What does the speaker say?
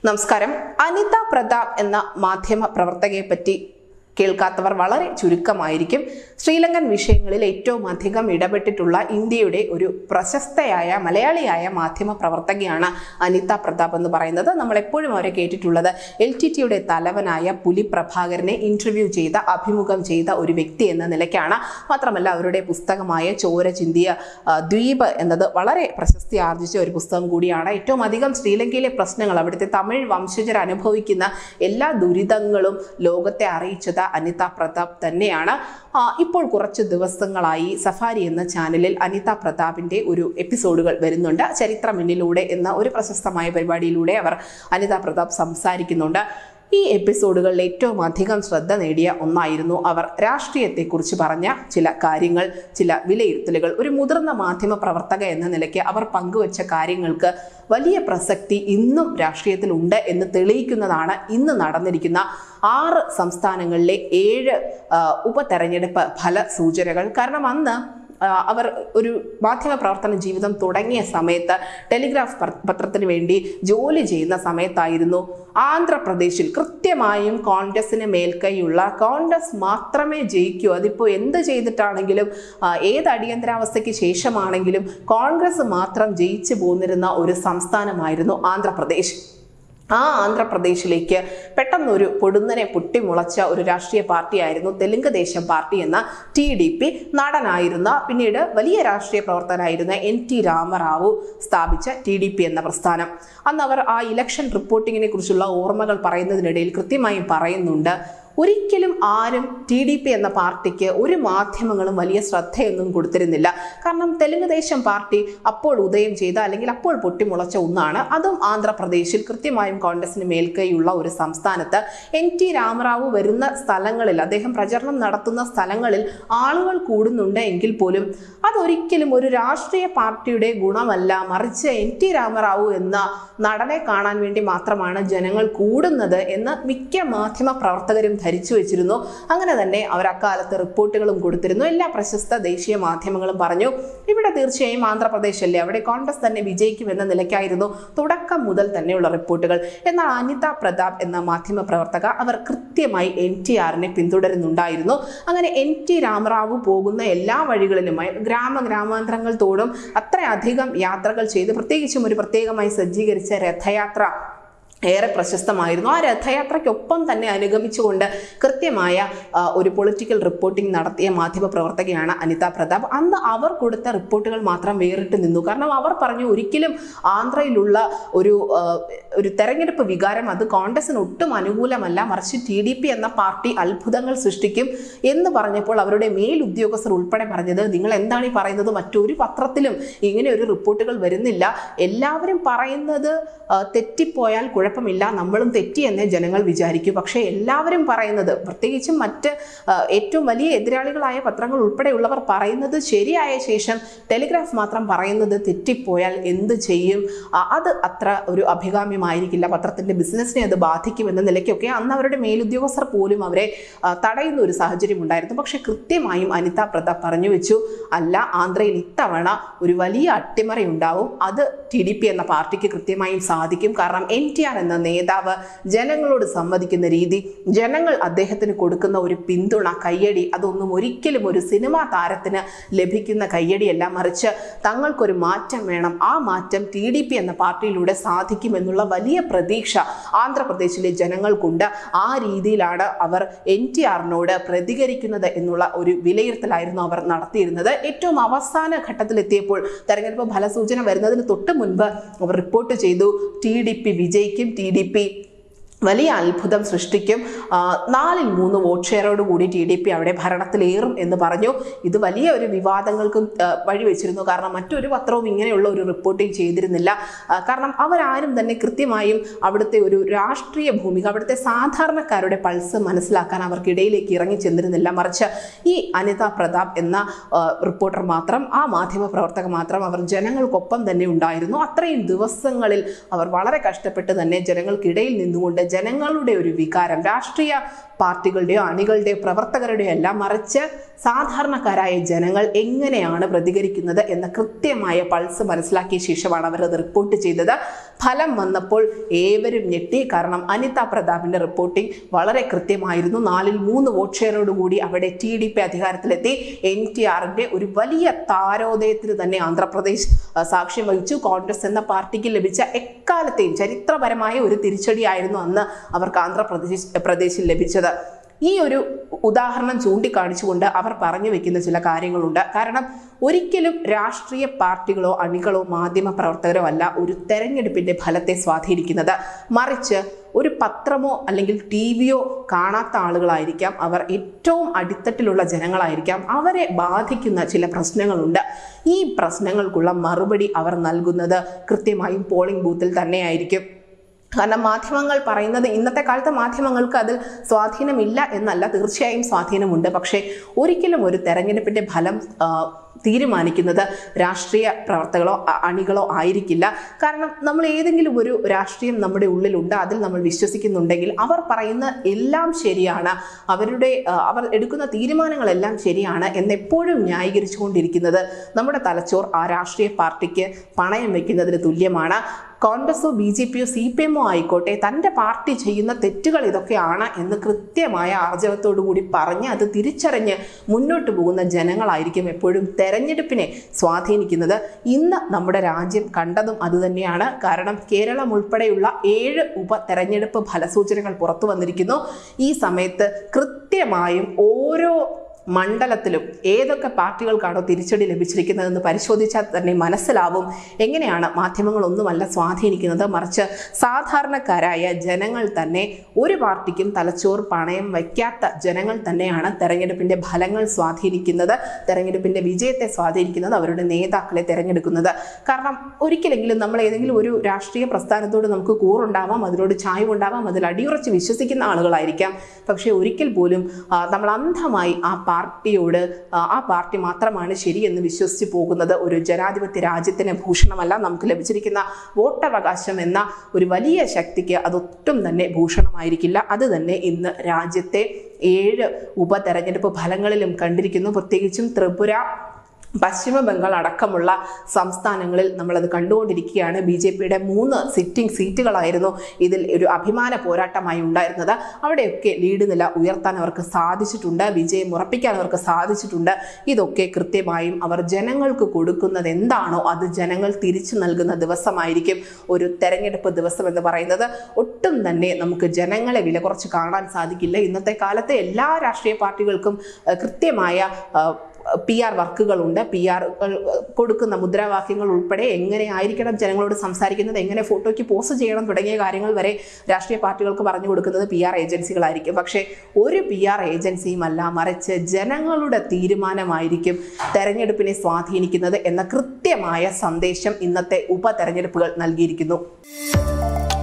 നമസ്കാരം അനിത പ്രതാപ് എന്ന മാധ്യമ പ്രവർത്തകയെ പറ്റി കേൾക്കാത്തവർ വളരെ ചുരുക്കമായിരിക്കും ശ്രീലങ്കൻ വിഷയങ്ങളിൽ ഏറ്റവും അധികം ഇടപെട്ടിട്ടുള്ള ഇന്ത്യയുടെ ഒരു പ്രശസ്തയായ മലയാളിയായ മാധ്യമ പ്രവർത്തകയാണ് അനിത പ്രതാപ് എന്ന് പറയുന്നത് നമ്മൾ എപ്പോഴും അവരെ കേട്ടിട്ടുള്ളത് എൽ ടി ടിയുടെ തലവനായ പുലി പ്രഭാകരനെ ഇന്റർവ്യൂ ചെയ്ത അഭിമുഖം ചെയ്ത ഒരു വ്യക്തി എന്ന നിലയ്ക്കാണ് മാത്രമല്ല അവരുടെ പുസ്തകമായ ചോര ചിന്തിയ ആ, ദ്വീപ് എന്നത് വളരെ പ്രശസ്തി ആർജിച്ച ഒരു പുസ്തകം കൂടിയാണ് ഏറ്റവും അധികം ശ്രീലങ്കയിലെ പ്രശ്നങ്ങൾ അവിടുത്തെ തമിഴ് വംശജർ അനുഭവിക്കുന്ന എല്ലാ ദുരിതങ്ങളും ലോകത്തെ അറിയിച്ചത് അനിത പ്രതാപ് തന്നെയാണ് ആ, ഇപ്പോൾ കുറച്ച് ദിവസങ്ങളായി സഫാരി എന്ന ചാനലിൽ അനിത പ്രതാപിന്റെ ഒരു എപ്പിസോഡുകൾ വരുന്നുണ്ട് ചരിത്രമിന്നിലൂടെ എന്ന ഒരു പ്രശസ്തമായ പരിപാടിയിലൂടെ അവർ അനിത പ്രതാപ് സംസാരിക്കുന്നുണ്ട് ഈ എപ്പിസോഡുകളിൽ ഏറ്റവും അധികം ശ്രദ്ധ നേടിയ ഒന്നായിരുന്നു അവർ രാഷ്ട്രീയത്തെക്കുറിച്ച് പറഞ്ഞ ചില കാര്യങ്ങൾ ചില വിലയിരുത്തലുകൾ ഒരു മുതിർന്ന മാധ്യമ പ്രവർത്തക എന്ന നിലയ്ക്ക് അവർ പങ്കുവച്ച കാര്യങ്ങൾക്ക് വലിയ പ്രസക്തി ഇന്നും രാഷ്ട്രീയത്തിൽ ഉണ്ട് എന്ന് തെളിയിക്കുന്നതാണ് ഇന്ന് നടന്നിരിക്കുന്ന ആറ് സംസ്ഥാനങ്ങളിലെ ഏഴ് ആ, ഉപതെരഞ്ഞെടുപ്പ് ഫല സൂചനകൾ കാരണം അന്ന് ആ, അവർ ഒരു മാധ്യമ പ്രവർത്തന ജീവിതം തുടങ്ങിയ സമയത്ത് ടെലിഗ്രാഫ് പർ- പത്രത്തിന് വേണ്ടി ജോലി ചെയ്യുന്ന സമയത്തായിരുന്നു ആന്ധ്രാപ്രദേശിൽ കൃത്യമായും കോൺഗ്രസിന് മേൽക്കൈയുള്ള കോൺഗ്രസ് മാത്രമേ ജയിക്കൂ അതിപ്പോൾ എന്ത് ചെയ്തിട്ടാണെങ്കിലും ആ, ഏത് അടിയന്തരാവസ്ഥയ്ക്ക് ശേഷമാണെങ്കിലും കോൺഗ്രസ് മാത്രം ജയിച്ചു പോന്നിരുന്ന ഒരു സംസ്ഥാനമായിരുന്നു ആന്ധ്രാപ്രദേശ് ആ ആന്ധ്രാപ്രദേശിലേക്ക് പെട്ടെന്നൊരു പൊടുന്നനെ പൊട്ടിമുളച്ച ഒരു രാഷ്ട്രീയ പാർട്ടിയായിരുന്നു തെലുങ്ക് ദേശം പാർട്ടി എന്ന ടി ഡി പി നടനായിരുന്ന പിന്നീട് വലിയ രാഷ്ട്രീയ പ്രവർത്തനായിരുന്ന എൻ ടി രാമറാവു സ്ഥാപിച്ച ടി ഡി പി എന്ന പ്രസ്ഥാനം അന്ന് അവർ ആ ഇലക്ഷൻ റിപ്പോർട്ടിങ്ങിനെ കുറിച്ചുള്ള ഓർമ്മകൾ പറയുന്നതിനിടയിൽ കൃത്യമായും പറയുന്നുണ്ട് ഒരിക്കലും ആരും ടി ഡി പി എന്ന പാർട്ടിക്ക് ഒരു മാധ്യമങ്ങളും വലിയ ശ്രദ്ധയൊന്നും കൊടുത്തിരുന്നില്ല കാരണം തെലുങ്ക് ദേശം പാർട്ടി അപ്പോൾ ഉദയം ചെയ്ത അല്ലെങ്കിൽ അപ്പോൾ പൊട്ടിമുളച്ച ഒന്നാണ് അതും ആന്ധ്രാപ്രദേശിൽ കൃത്യമായും കോൺഗ്രസിന് മേൽക്കൈയുള്ള ഒരു സംസ്ഥാനത്ത് എൻ ടി രാമറാവു വരുന്ന സ്ഥലങ്ങളിൽ അദ്ദേഹം പ്രചരണം നടത്തുന്ന സ്ഥലങ്ങളിൽ ആളുകൾ കൂടുന്നുണ്ട് എങ്കിൽ പോലും അതൊരിക്കലും ഒരു രാഷ്ട്രീയ പാർട്ടിയുടെ ഗുണമല്ല മറിച്ച് എൻ ടി രാമറാവു എന്ന നടനെ കാണാൻ വേണ്ടി മാത്രമാണ് ജനങ്ങൾ കൂടുന്നത് എന്ന് മിക്ക മാധ്യമ പ്രവർത്തകരും ധരിച്ചു വെച്ചിരുന്നു അങ്ങനെ തന്നെ അവർ അക്കാലത്ത് റിപ്പോർട്ടുകളും കൊടുത്തിരുന്നു എല്ലാ പ്രശസ്ത ദേശീയ മാധ്യമങ്ങളും പറഞ്ഞു ഇവിടെ തീർച്ചയായും ആന്ധ്രാപ്രദേശ് അല്ലേ അവിടെ കോൺഗ്രസ് തന്നെ വിജയിക്കും എന്ന നിലയ്ക്കായിരുന്നു തുടക്കം മുതൽ തന്നെയുള്ള റിപ്പോർട്ടുകൾ എന്നാൽ അനിത പ്രതാപ് എന്ന മാധ്യമ പ്രവർത്തക അവർ കൃത്യമായി എൻ ടി ആറിനെ പിന്തുടരുന്നുണ്ടായിരുന്നു അങ്ങനെ എൻ ടി രാമറാവു പോകുന്ന എല്ലാ വഴികളിലുമായി ഗ്രാമ ഗ്രാമാന്തരങ്ങൾ തോടും അത്രയധികം യാത്രകൾ ചെയ്ത് പ്രത്യേകിച്ചും ഒരു പ്രത്യേകമായി സജ്ജീകരിച്ച രഥയാത്ര ഏറെ പ്രശസ്തമായിരുന്നു ആ രഥയാത്രയ്ക്കൊപ്പം തന്നെ അനുഗമിച്ചുകൊണ്ട് കൃത്യമായ ആ, ഒരു പൊളിറ്റിക്കൽ റിപ്പോർട്ടിംഗ് നടത്തിയ മാധ്യമ പ്രവർത്തകയാണ് അനിത പ്രതാപ് അന്ന് അവർ കൊടുത്ത റിപ്പോർട്ടുകൾ മാത്രം വേറിട്ട് നിന്നു കാരണം അവർ പറഞ്ഞു ഒരിക്കലും ആന്ധ്രയിലുള്ള ഒരു ആ, ഒരു തെരഞ്ഞെടുപ്പ് വികാരം അത് കോൺഗ്രസിന് ഒട്ടും അനുകൂലമല്ല മറിച്ച് ടി ഡി പി എന്ന പാർട്ടി അത്ഭുതങ്ങൾ സൃഷ്ടിക്കും എന്ന് പറഞ്ഞപ്പോൾ അവരുടെ മേൽ ഉദ്യോഗസ്ഥർ ഉൾപ്പെടെ പറഞ്ഞത് നിങ്ങൾ എന്താണ് ഈ പറയുന്നത് മറ്റൊരു പത്രത്തിലും ഇങ്ങനെ ഒരു റിപ്പോർട്ടുകൾ വരുന്നില്ല എല്ലാവരും പറയുന്നത് ആ, തെറ്റിപ്പോയാൽ കുഴപ്പമില്ല നമ്മളും തെറ്റി എന്നേ ജനങ്ങൾ വിചാരിക്കൂ പക്ഷേ എല്ലാവരും പറയുന്നത് പ്രത്യേകിച്ചും മറ്റ് ആ, ഏറ്റവും വലിയ എതിരാളികളായ പത്രങ്ങൾ ഉൾപ്പെടെയുള്ളവർ പറയുന്നത് ശരിയായ ശേഷം ടെലിഗ്രാഫ് മാത്രം പറയുന്നത് തെറ്റിപ്പോയാൽ എന്ത് ചെയ്യും ആ, അത് അത്ര ഒരു അഭികാമ്യമായിരിക്കില്ല പത്രത്തിന്റെ ബിസിനസ്സിനെ അത് ബാധിക്കും എന്ന നിലയ്ക്കൊക്കെ അന്ന് അവരുടെ മേലുദ്യോഗസ്ഥർ പോലും അവരെ ആ, തടയുന്ന ഒരു സാഹചര്യം ഉണ്ടായിരുന്നു പക്ഷേ കൃത്യമായും അനിത പ്രതാപ് പറഞ്ഞു വെച്ചു അല്ല ആന്ധ്രയിൽ ഇത്തവണ ഒരു വലിയ അട്ടിമറി ഉണ്ടാവും അത് ടി ഡി പി എന്ന പാർട്ടിക്ക് കൃത്യമായും സാധിക്കും കാരണം എൻ ടി ആർ എന്ന നേതാവ് ജനങ്ങളോട് സംവദിക്കുന്ന രീതി ജനങ്ങൾ അദ്ദേഹത്തിന് കൊടുക്കുന്ന ഒരു പിന്തുണ കയ്യടി അതൊന്നും ഒരിക്കലും ഒരു സിനിമാ താരത്തിന് ലഭിക്കുന്ന കയ്യടിയല്ല മറിച്ച് തങ്ങൾക്കൊരു മാറ്റം വേണം ആ മാറ്റം ടി ഡി പി എന്ന പാർട്ടിയിലൂടെ സാധിക്കുമെന്നുള്ള വലിയ പ്രതീക്ഷ ആന്ധ്രാപ്രദേശിലെ ജനങ്ങൾക്കുണ്ട് ആ രീതിയിലാണ് അവർ എൻ ടി ആറിനോട് പ്രതികരിക്കുന്നത് എന്നുള്ള ഒരു വിലയിരുത്തലായിരുന്നു അവർ നടത്തിയിരുന്നത് ഏറ്റവും അവസാന ഘട്ടത്തിലെത്തിയപ്പോൾ തെരഞ്ഞെടുപ്പ് ഫലസൂചന വരുന്നതിന് തൊട്ട് മുൻപ് അവർ റിപ്പോർട്ട് ചെയ്തു ടി ഡി പി വിജയിക്കും ടി ഡി പി വലിയ അത്ഭുതം സൃഷ്ടിക്കും ആ, നാലിൽ മൂന്ന് വോട്ട് ഷെയറോട് കൂടി ടി ഡി പി അവിടെ ഭരണത്തിലേറും എന്ന് പറഞ്ഞു ഇത് വലിയ ഒരു വിവാദങ്ങൾക്കും ആ, വഴിവെച്ചിരുന്നു കാരണം മറ്റൊരു പത്രവും ഇങ്ങനെയുള്ള ഒരു റിപ്പോർട്ടിംഗ് ചെയ്തിരുന്നില്ല ആ, കാരണം അവരാരും തന്നെ കൃത്യമായും അവിടുത്തെ ഒരു രാഷ്ട്രീയ ഭൂമിക അവിടുത്തെ സാധാരണക്കാരുടെ പൾസ് മനസ്സിലാക്കാൻ അവർക്കിടയിലേക്ക് ഇറങ്ങി ചെന്നിരുന്നില്ല മറിച്ച് ഈ അനിത പ്രതാപ് എന്ന ആ, റിപ്പോർട്ടർ മാത്രം ആ മാധ്യമ പ്രവർത്തക മാത്രം അവർ ജനങ്ങൾക്കൊപ്പം തന്നെ ഉണ്ടായിരുന്നു അത്രയും ദിവസങ്ങളിൽ അവർ വളരെ കഷ്ടപ്പെട്ട് തന്നെ ജനങ്ങൾക്കിടയിൽ നിന്നുകൊണ്ട് ജനങ്ങളുടെ ഒരു വികാരം രാഷ്ട്രീയ പാർട്ടികളുടെയോ അണികളുടെയോ പ്രവർത്തകരുടെയോ എല്ലാം മറിച്ച് സാധാരണക്കാരായ ജനങ്ങൾ എങ്ങനെയാണ് പ്രതികരിക്കുന്നത് എന്ന കൃത്യമായ പൾസ് മനസ്സിലാക്കിയ ശേഷമാണ് അവർ അത് റിപ്പോർട്ട് ചെയ്തത് ഫലം വന്നപ്പോൾ ഏവരും ഞെട്ടി കാരണം അനിത പ്രതാപിന്റെ റിപ്പോർട്ടിംഗ് വളരെ കൃത്യമായിരുന്നു നാലിൽ മൂന്ന് വോട്ട് ഷെയറോടുകൂടി അവിടെ ടി ഡി പി അധികാരത്തിലെത്തി എൻ ടി ആറിന്റെ ഒരു വലിയ താരോദയത്തിന് തന്നെ ആന്ധ്രാപ്രദേശ് ആ, സാക്ഷ്യം വഹിച്ചു കോൺഗ്രസ് എന്ന പാർട്ടിക്ക് ലഭിച്ച എക്കാലത്തെയും ചരിത്രപരമായ ഒരു തിരിച്ചടിയായിരുന്നു അന്ന് അവർക്ക് ആന്ധ്രാപ്രദേശ് പ്രദേശിൽ ലഭിച്ചത് ഈ ഒരു ഉദാഹരണം ചൂണ്ടിക്കാണിച്ചുകൊണ്ട് അവർ പറഞ്ഞു വെക്കുന്ന ചില കാര്യങ്ങളുണ്ട് കാരണം ഒരിക്കലും രാഷ്ട്രീയ പാർട്ടികളോ അണികളോ മാധ്യമ പ്രവർത്തകരോ അല്ല ഒരു തെരഞ്ഞെടുപ്പിന്റെ ഫലത്തെ സ്വാധീനിക്കുന്നത് മറിച്ച് ഒരു പത്രമോ അല്ലെങ്കിൽ ടി വിയോ കാണാത്ത ആളുകളായിരിക്കാം അവർ ഏറ്റവും അടിത്തട്ടിലുള്ള ജനങ്ങളായിരിക്കാം അവരെ ബാധിക്കുന്ന ചില പ്രശ്നങ്ങളുണ്ട് ഈ പ്രശ്നങ്ങൾക്കുള്ള മറുപടി അവർ നൽകുന്നത് കൃത്യമായും പോളിംഗ് ബൂത്തിൽ തന്നെയായിരിക്കും കാരണം മാധ്യമങ്ങൾ പറയുന്നത് ഇന്നത്തെ കാലത്തെ മാധ്യമങ്ങൾക്ക് അതിൽ സ്വാധീനമില്ല എന്നല്ല തീർച്ചയായും സ്വാധീനമുണ്ട് പക്ഷേ ഒരിക്കലും ഒരു തെരഞ്ഞെടുപ്പിന്റെ ഫലം ആ, തീരുമാനിക്കുന്നത് രാഷ്ട്രീയ പ്രവർത്തകളോ അ- അണികളോ ആയിരിക്കില്ല കാരണം നമ്മൾ ഏതെങ്കിലും ഒരു രാഷ്ട്രീയം നമ്മുടെ ഉള്ളിലുണ്ട് അതിൽ നമ്മൾ വിശ്വസിക്കുന്നുണ്ടെങ്കിൽ അവർ പറയുന്ന എല്ലാം ശരിയാണ് അവരുടെ ആ, അവർ എടുക്കുന്ന തീരുമാനങ്ങളെല്ലാം ശരിയാണ് എന്നെപ്പോഴും ന്യായീകരിച്ചുകൊണ്ടിരിക്കുന്നത് നമ്മുടെ തലച്ചോർ ആ രാഷ്ട്രീയ പാർട്ടിക്ക് പണയം വെക്കുന്നതിന് തുല്യമാണ് കോൺഗ്രസോ ബി ജെ പിയോ സി പി എമ്മോ ആയിക്കോട്ടെ തൻ്റെ പാർട്ടി ചെയ്യുന്ന തെറ്റുകൾ ഇതൊക്കെയാണ് എന്ന് കൃത്യമായ ആർജവത്തോടു കൂടി പറഞ്ഞ് അത് തിരിച്ചറിഞ്ഞ് മുന്നോട്ട് പോകുന്ന ജനങ്ങളായിരിക്കും എപ്പോഴും തെരഞ്ഞെടുപ്പിനെ സ്വാധീനിക്കുന്നത് ഇന്ന് നമ്മുടെ രാജ്യം കണ്ടതും അതുതന്നെയാണ് കാരണം കേരളം ഉൾപ്പെടെയുള്ള ഏഴ് ഉപ തെരഞ്ഞെടുപ്പ് ഫലസൂചനകൾ പുറത്തു വന്നിരിക്കുന്നു ഈ സമയത്ത് കൃത്യമായും ഓരോ മണ്ഡലത്തിലും ഏതൊക്കെ പാർട്ടികൾക്കാണോ തിരിച്ചടി ലഭിച്ചിരിക്കുന്നതെന്ന് പരിശോധിച്ചാൽ തന്നെ മനസ്സിലാവും എങ്ങനെയാണ് മാധ്യമങ്ങളൊന്നുമല്ല സ്വാധീനിക്കുന്നത് മറിച്ച് സാധാരണക്കാരായ ജനങ്ങൾ തന്നെ ഒരു പാർട്ടിക്കും തലച്ചോർ പണയം വയ്ക്കാത്ത ജനങ്ങൾ തന്നെയാണ് തെരഞ്ഞെടുപ്പിന്റെ ഫലങ്ങൾ സ്വാധീനിക്കുന്നത് തെരഞ്ഞെടുപ്പിന്റെ വിജയത്തെ സ്വാധീനിക്കുന്നത് അവരുടെ നേതാക്കളെ തിരഞ്ഞെടുക്കുന്നത് കാരണം ഒരിക്കലെങ്കിലും നമ്മൾ ഏതെങ്കിലും ഒരു രാഷ്ട്രീയ പ്രസ്ഥാനത്തോട് നമുക്ക് കൂറുണ്ടാവാം അതിനോട് ചായ്വുണ്ടാവാം അതിൽ അടിയുറച്ച് വിശ്വസിക്കുന്ന ആളുകളായിരിക്കാം പക്ഷേ ഒരിക്കൽ പോലും ആ, നമ്മൾ അന്ധമായി ആ പാർട്ടിയോട് ആ, ആ പാർട്ടി മാത്രമാണ് ശരിയെന്ന് വിശ്വസിച്ച് പോകുന്നത് ഒരു ജനാധിപത്യ രാജ്യത്തിന് ഭൂഷണമല്ല നമുക്ക് ലഭിച്ചിരിക്കുന്ന വോട്ടവകാശം എന്ന ഒരു വലിയ ശക്തിക്ക് അതൊട്ടും തന്നെ ഭൂഷണമായിരിക്കില്ല അത് തന്നെ ഇന്ന് രാജ്യത്തെ ഏഴ് ഉപതെരഞ്ഞെടുപ്പ് ഫലങ്ങളിലും കണ്ടിരിക്കുന്നു പ്രത്യേകിച്ചും ത്രിപുര പശ്ചിമ ബംഗാൾ അടക്കമുള്ള സംസ്ഥാനങ്ങളിൽ നമ്മളത് കണ്ടുകൊണ്ടിരിക്കുകയാണ് ബി ജെ പിയുടെ മൂന്ന് സിറ്റിംഗ് സീറ്റുകളായിരുന്നു ഇതിൽ ഒരു അഭിമാന പോരാട്ടമായി ഉണ്ടായിരുന്നത് അവിടെയൊക്കെ ലീഡ് നില ഉയർത്താൻ അവർക്ക് സാധിച്ചിട്ടുണ്ട് വിജയം ഉറപ്പിക്കാൻ അവർക്ക് സാധിച്ചിട്ടുണ്ട് ഇതൊക്കെ കൃത്യമായും അവർ ജനങ്ങൾക്ക് കൊടുക്കുന്നത് എന്താണോ അത് ജനങ്ങൾ തിരിച്ചു നൽകുന്ന ദിവസമായിരിക്കും ഒരു തെരഞ്ഞെടുപ്പ് ദിവസം എന്ന് പറയുന്നത് ഒട്ടും തന്നെ നമുക്ക് ജനങ്ങളെ വില കുറച്ച് കാണാൻ സാധിക്കില്ല ഇന്നത്തെ കാലത്തെ എല്ലാ രാഷ്ട്രീയ പാർട്ടികൾക്കും അഹ് കൃത്യമായ അഹ് പി ആർ വർക്കുകളുണ്ട് പി ആർ കൊടുക്കുന്ന മുദ്രാവാക്യങ്ങൾ ഉൾപ്പെടെ എങ്ങനെ ആയിരിക്കണം ജനങ്ങളോട് സംസാരിക്കുന്നത് എങ്ങനെ ഫോട്ടോയ്ക്ക് പോസ്റ്റ് ചെയ്യണം തുടങ്ങിയ കാര്യങ്ങൾ വരെ രാഷ്ട്രീയ പാർട്ടികൾക്ക് പറഞ്ഞു കൊടുക്കുന്നത് പി ആർ ഏജൻസികളായിരിക്കും പക്ഷേ ഒരു പി ആർ ഏജൻസിയും അല്ല മറിച്ച് ജനങ്ങളുടെ തീരുമാനമായിരിക്കും തെരഞ്ഞെടുപ്പിനെ സ്വാധീനിക്കുന്നത് എന്ന കൃത്യമായ സന്ദേശം ഇന്നത്തെ ഉപതെരഞ്ഞെടുപ്പുകൾ നൽകിയിരിക്കുന്നു